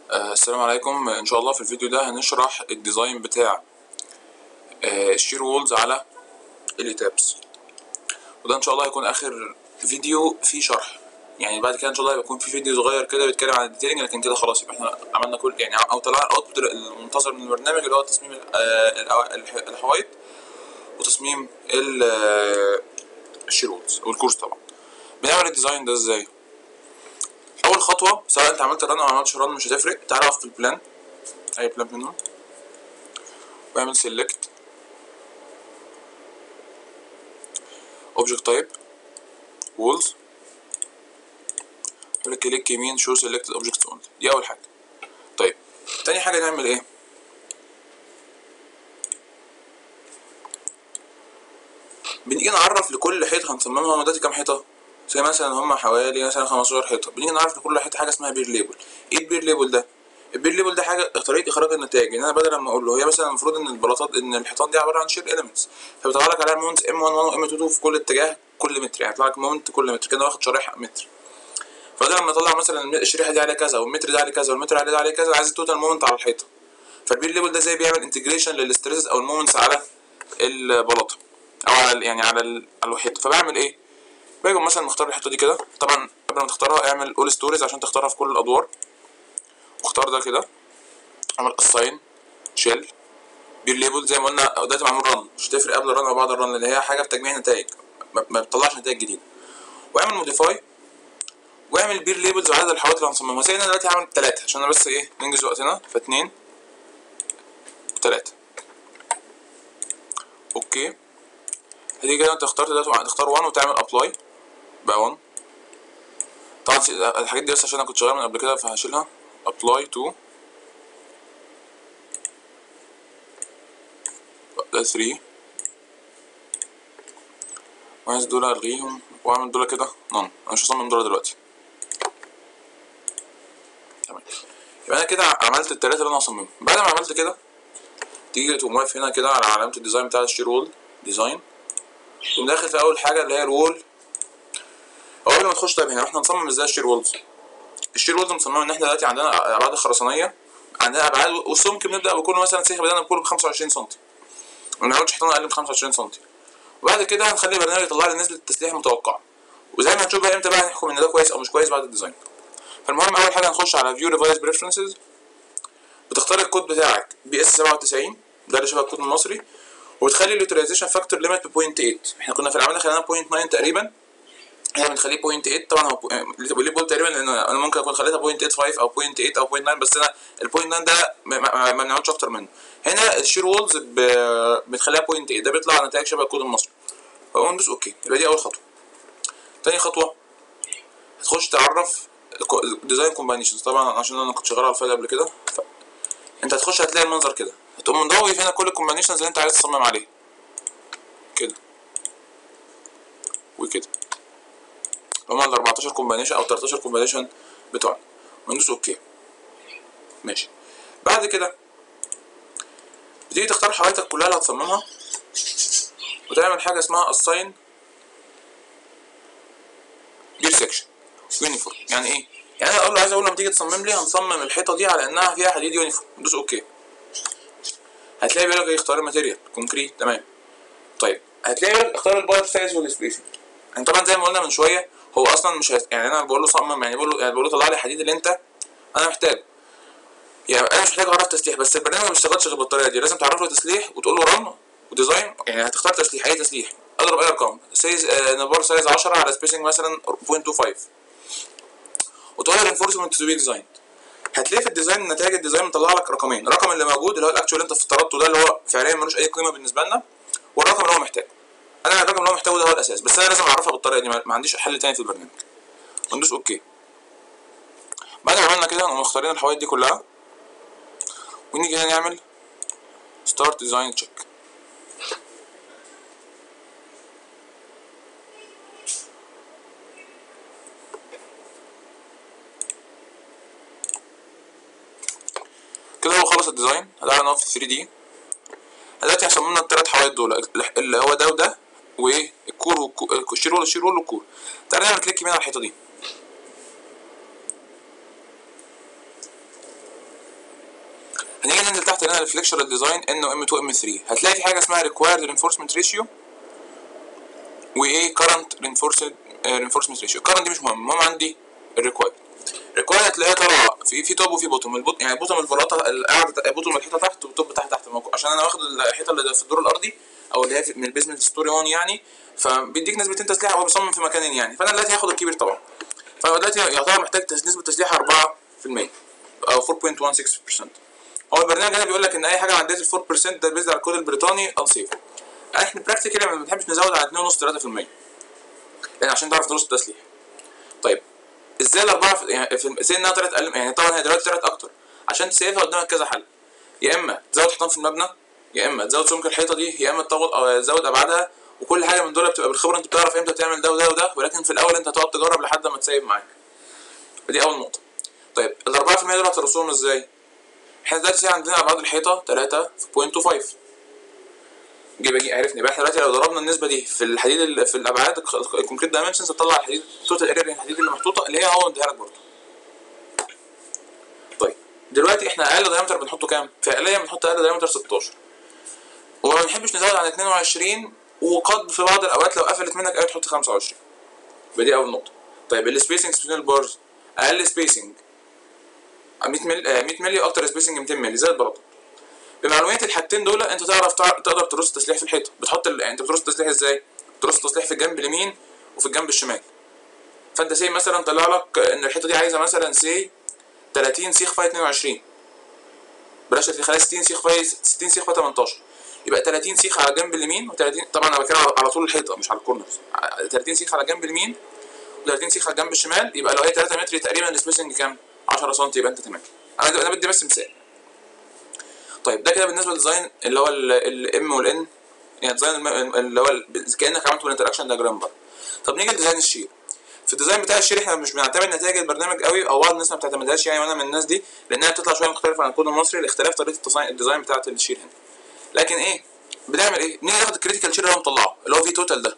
آه، السلام عليكم ان شاء الله في الفيديو ده هنشرح الديزاين بتاع آه، الشير وولز على الايتابس وده ان شاء الله هيكون اخر فيديو فيه شرح يعني بعد كده ان شاء الله هيكون في فيديو صغير كده بيتكلم عن الديتيلنج لكن كده خلاص يبقى احنا عملنا كل يعني او طلعنا الاوتبوت المنتظر من البرنامج اللي هو تصميم آه، الأو- الح- الحوايط وتصميم ال- آه، الشير وولز والكورس طبعا بنعمل الديزاين ده ازاي اول خطوه سواء انت عملت رن او ما عملتش رن مش هتفرق تعال اقف في البلان اي بلان منهم واعمل سيلكت اوبجكت تايب وولز يقول لك كليك يمين شو سيلكتد اوبجكتس اونلي دي اول حاجه طيب تاني حاجه نعمل ايه بنيجي نعرف لكل حيطه هنصممها هم دلوقتي كام حيطه زي مثلا هم حوالي مثلا 15 حيطه بنيجي نعرف لكل حيطه حاجه اسمها بير ليبل ايه البير ليبل ده البير ليبل ده حاجه طريقه اخراج النتائج يعني انا بدل ما اقول له هي مثلا المفروض ان البلاطات ان الحيطان دي عباره عن شير اليمنتس فبيطلع لك عليها مومنت ام 1 وام 2 في كل اتجاه كل متر يعني يطلع لك مومنت كل متر كده واخد شريحه متر فبدل ما اطلع مثلا الشريحه دي عليها كذا والمتر ده عليه كذا والمتر عليه ده عليه كذا عايز التوتال مومنت على الحيطه فالبير ليبل ده زي بيعمل انتجريشن للستريسز او المومنتس على البلاطه او على ال- يعني على ال- على الحيطه فبعمل ايه باجي مثلا مختار الحته دي كده طبعا قبل ما تختارها اعمل اول ستوريز عشان تختارها في كل الادوار واختار ده كده اعمل اساين شيل بير ليبل زي ما قلنا دلوقتي معمول رن مش هتفرق قبل الرن او بعد الرن لان هي حاجه في تجميع نتائج ما ما بتطلعش نتائج جديده واعمل موديفاي واعمل بير ليبلز وعدد الحوائط اللي هنصممها زي انا دلوقتي هعمل ثلاثه عشان انا بس ايه ننجز وقتنا فاتنين وثلاثه اوكي هتيجي كده انت اخترت دلوقتي تختار 1 وتعمل ابلاي بقى 1 طبعا س- الحاجات دي بس عشان انا كنت شغال من قبل كده فهشيلها ابلاي تو ده 3 وعايز دول الغيهم واعمل دول كده نون انا مش هصمم دول دلوقتي تمام يبقى انا كده عملت التلاتة اللي انا هصممهم بعد ما عملت كده تيجي تقوم واقف هنا كده على علامة الديزاين بتاع الشير وول ديزاين تقوم داخل في اول حاجة اللي هي الوول أو قبل ما تخش طيب هنا احنا هنصمم ازاي الشير وولز الشير وولز مصممه ان احنا دلوقتي عندنا ابعاد خرسانيه عندنا ابعاد والسمك بنبدا بكله مثلا سيخ بدانا بكله ب 25 سم ما بنعملش حيطان اقل من 25 سم وبعد كده هنخلي البرنامج يطلع لي نسبه التسليح المتوقعه وزي ما هنشوف بقى امتى بقى هنحكم ان ده كويس او مش كويس بعد الديزاين فالمهم اول حاجه هنخش على فيو ريفايز بريفرنسز بتختار الكود بتاعك بي اس 97 ده اللي شبه الكود المصري وتخلي اليوتيلايزيشن فاكتور ليميت ب 0.8 احنا كنا في العمليه خلينا 0.9 تقريبا احنا بنخليه 0.8 طبعا هو بو- ليه بقول تقريبا لان انا ممكن اكون خليتها 0.85 او 0.8 او 0.9 بس انا ال 0.9 ده ما- ما ما بنعملش اكتر منه هنا الشير وولز ب- بنخليها 0.8 ده بيطلع نتائج شبه الكود المصري فاقوم ندوس اوكي يبقى دي اول خطوه تاني خطوه هتخش تعرف ديزاين كومباينيشنز طبعا عشان انا كنت شغال على الفايل قبل كده ف... انت هتخش هتلاقي المنظر كده هتقوم مضوي هنا كل الكومباينيشنز اللي انت عايز تصمم عليه كده وكده هما ال 14 كومباينيشن او 13 كومباينيشن بتوعنا وندوس اوكي ماشي بعد كده بتيجي تختار حوائطك كلها اللي هتصممها وتعمل حاجه اسمها assign بير سكشن يونيفورم يعني ايه يعني انا اقول له عايز اقول لما تيجي تصمم لي هنصمم الحيطه دي على انها فيها حديد يونيفورم ندوس اوكي هتلاقي بيقول لك ايه اختار الماتيريال كونكريت تمام طيب هتلاقي بيقول لك اختار الباير سايز والسبيسنج يعني طبعا زي ما قلنا من شويه هو اصلا مش هيست... يعني انا بقول له صمم يعني بقول له يعني بقول له طلع لي الحديد اللي انت انا محتاجه يعني انا مش محتاج اعرف تسليح بس البرنامج ما بيشتغلش غير بالطريقه دي لازم تعرف له تسليح وتقول له رن وديزاين يعني هتختار تسليح اي تسليح اضرب اي ارقام سايز آه نبار سايز 10 على سبيسنج مثلا 0.25 وتغير رينفورسمنت تو بي ديزاين هتلاقي في الديزاين نتائج الديزاين مطلع لك رقمين الرقم اللي موجود اللي هو الاكتشوال اللي انت افترضته ده اللي هو فعليا ملوش اي قيمه بالنسبه لنا والرقم اللي هو محتاجه انا الرقم اللي هو محتاجه ده هو الاساس بس انا لازم اعرفها بالطريقه دي ما ما عنديش حل تاني في البرنامج وندوس اوكي بعد ما عملنا كده نقوم مختارين الحوائط دي كلها ونيجي هنا نعمل ستارت ديزاين تشيك كده هو خلص الديزاين هتعالى نقف في 3 دي دلوقتي هصممنا التلات حوائط دول اللي هو ده وده وايه الكور والكو- الشير وول الشير وول والكور تعالى نعمل كليك يمين على الحيطه دي هنيجي ننزل تحت هنا الفليكشر ديزاين ان ام 2 ام 3 هتلاقي في حاجه اسمها ريكوايرد رينفورسمنت ريشيو وايه كرنت رينفورسمنت ريشيو الكرنت دي مش مهم المهم عندي الريكوايرد الريكوايرد هتلاقيها طالعه في في توب وفي بوتوم البوت يعني بوتوم البلاطه القاعده بوتوم الحيطه تحت والتوب تحت تحت الموقع. عشان انا واخد الحيطه اللي في الدور الارضي او اللي هي في- من البيزمنت ستوري 1 يعني فبيديك نسبتين تسليح هو بيصمم في مكانين يعني فانا دلوقتي هاخد الكبير طبعا فانا دلوقتي يعتبر محتاج تس- نسبه تسليح 4% او 4.16% هو البرنامج هنا بيقول لك ان اي حاجه عدت ال 4% ده بيزد على الكود البريطاني انسيف احنا براكتيكالي ما بنحبش نزود على 2.5 3% لان عشان تعرف ترص التسليح طيب ازاي الاربعه في يعني في ازاي انها طلعت اقل يعني طبعا هي دلوقتي طلعت اكتر عشان تسيفها قدامك كذا حل يا اما تزود حيطان في المبنى يا اما تزود سمك الحيطه دي يا اما تطول او تزود ابعادها وكل حاجه من دول بتبقى بالخبره انت بتعرف امتى تعمل ده وده وده ولكن في الاول انت هتقعد تجرب لحد ما تسيب معاك فدي اول نقطه طيب ال 4% دول هترسمهم ازاي؟ احنا دلوقتي عندنا ابعاد الحيطه 3.25 جيب اجي عرفني بقى احنا دلوقتي لو ضربنا النسبه دي في الحديد ال- في الابعاد الك- الكونكريت دايمنشنز هتطلع الحديد التوتال اريا الحديد اللي محطوطه اللي هي هو مديها لك برضه طيب دلوقتي احنا اقل دايمتر بنحطه كام؟ فعليا بنحط اقل دايمتر 16 وما بنحبش نزود عن 22 وقد في بعض الاوقات لو قفلت منك قوي تحط 25 يبقى دي اول نقطه طيب السبيسنج بين البارز اقل سبيسنج 100 مللي آه، 100 مللي واكتر سبيسنج 200 مللي زي البلاطه بمعلومات الحاجتين دول انت تعرف تع- تقدر ترص تسليح في الحيطه بتحط ال... يعني انت بترص تسليح ازاي بترص تسليح في الجنب اليمين وفي الجنب الشمال فانت سي مثلا طلع لك ان الحيطه دي عايزه مثلا سي 30 سيخ فاي 22 بلاش اللي خلال 60 سيخ فاي 60 سيخ فاي 18 يبقى 30 سيخ على الجنب اليمين و30 طبعا انا بتكلم على- على طول الحيطه مش على الكورنرز 30 سيخ على الجنب اليمين و30 سيخ على الجنب الشمال يبقى لو هي 3 متر تقريبا السبيسنج كام 10 سم يبقى انت تمام انا انا بدي بس مثال طيب ده كده بالنسبه للديزاين اللي هو الام والان يعني ديزاين الم- اللي هو ال- كانك عملت بالانتراكشن دياجرام بقى طب نيجي لديزاين الشير في الديزاين بتاع الشير احنا مش بنعتمد نتائج البرنامج قوي او بعض الناس ما بتعتمدهاش يعني وانا من الناس دي لانها بتطلع شويه مختلفه عن الكود المصري لاختلاف طريقه التصنيع الديزاين بتاعه الشير هنا لكن ايه بنعمل ايه نيجي ناخد الكريتيكال شير اللي هو مطلعه اللي هو في توتال ده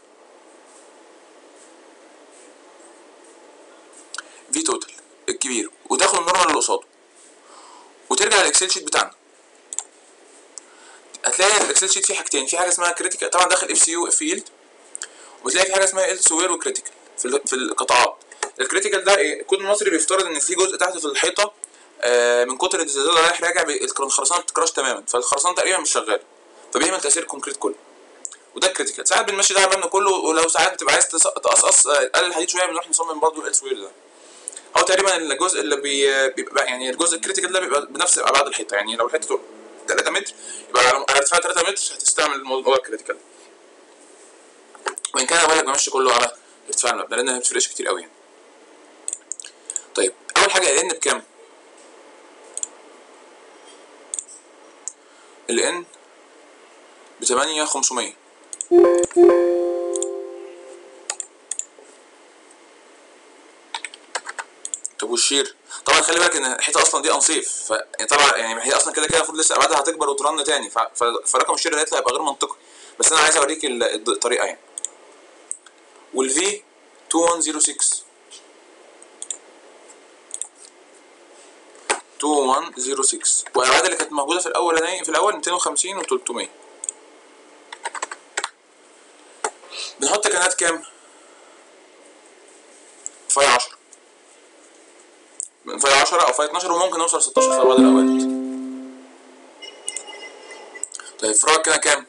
في توتال الكبير وتاخد النورمال اللي قصاده وترجع للاكسل شيت بتاعنا هتلاقي الاكسل شيت فيه حاجتين في حاجه اسمها كريتيكال طبعا داخل اف سي يو فيلد وتلاقي في حاجه اسمها ال سوير وكريتيكال في ال- في القطاعات الكريتيكال ده ايه الكود المصري بيفترض ان في جزء تحت في الحيطه آه من كتر الزلزال اللي رايح راجع بي- الخرسانه بتكراش تماما فالخرسانه تقريبا مش شغاله فبيعمل تاثير الكونكريت كله وده الكريتيكال ساعات بنمشي ده على المبنى كله ولو ساعات بتبقى عايز تس- تقصقص آه، قلل الحديد شويه بنروح نصمم برضه ال سوير ده هو تقريبا الجزء اللي بي بيبقى يعني الجزء الكريتيكال ده بيبقى بنفس ابعاد الحيطه يعني لو الحيطه 3 متر يبقى على على ارتفاع 3 متر هتستعمل الموضوع الكريتيكال وان كان انا بقول لك بمشي كله على ارتفاع المبنى لان ما بتفرقش كتير قوي يعني طيب اول حاجه الان بكام الان ب 8500 طب والشير طبعا خلي بالك ان الحيطه اصلا دي انصيف ف يعني طبعا يعني هي اصلا كده كده المفروض لسه ابعادها هتكبر وترن تاني ف... ف... فرقم الشير اللي هيطلع يبقى غير منطقي بس انا عايز اوريك ال- الطريقه يعني والفي 2106 2106 والابعاد اللي كانت موجوده في الاول في الاول 250 و300 بنحط كانات كام؟ فاي 10 من فاي 10 او فاي 12 وممكن نوصل 16 في بعض الاوقات طيب فراغ كده كام؟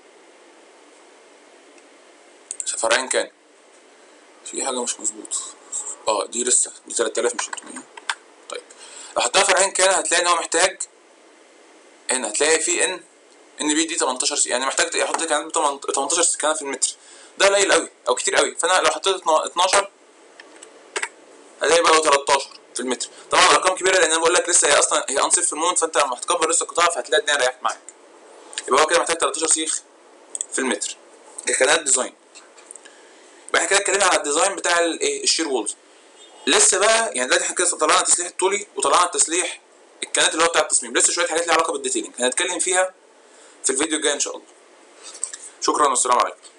فرعين كام؟ في حاجة مش مظبوط اه دي لسه دي 3000 مش 300 طيب لو حطها فرعين كان هتلاقي ان هو محتاج هنا هتلاقي في ان ان بي دي 18 سي يعني محتاج يحط كانت 18 سكانه في المتر ده قليل قوي او كتير قوي فانا لو حطيت 12 هتلاقي بقى 13 في المتر طبعا الارقام كبيره لان انا بقول لك لسه هي اصلا هي انصف في المومنت فانت لما هتكبر لسه القطاع فهتلاقي الدنيا ريحت معاك يبقى هو كده محتاج 13 سيخ في المتر ككنات ديزاين يبقى احنا كده اتكلمنا على الديزاين بتاع الايه الشير وولز لسه بقى يعني دلوقتي احنا كده طلعنا التسليح الطولي وطلعنا التسليح الكنات اللي هو بتاع التصميم لسه شويه حاجات ليها علاقه بالديتيلنج هنتكلم فيها في الفيديو الجاي ان شاء الله شكرا والسلام عليكم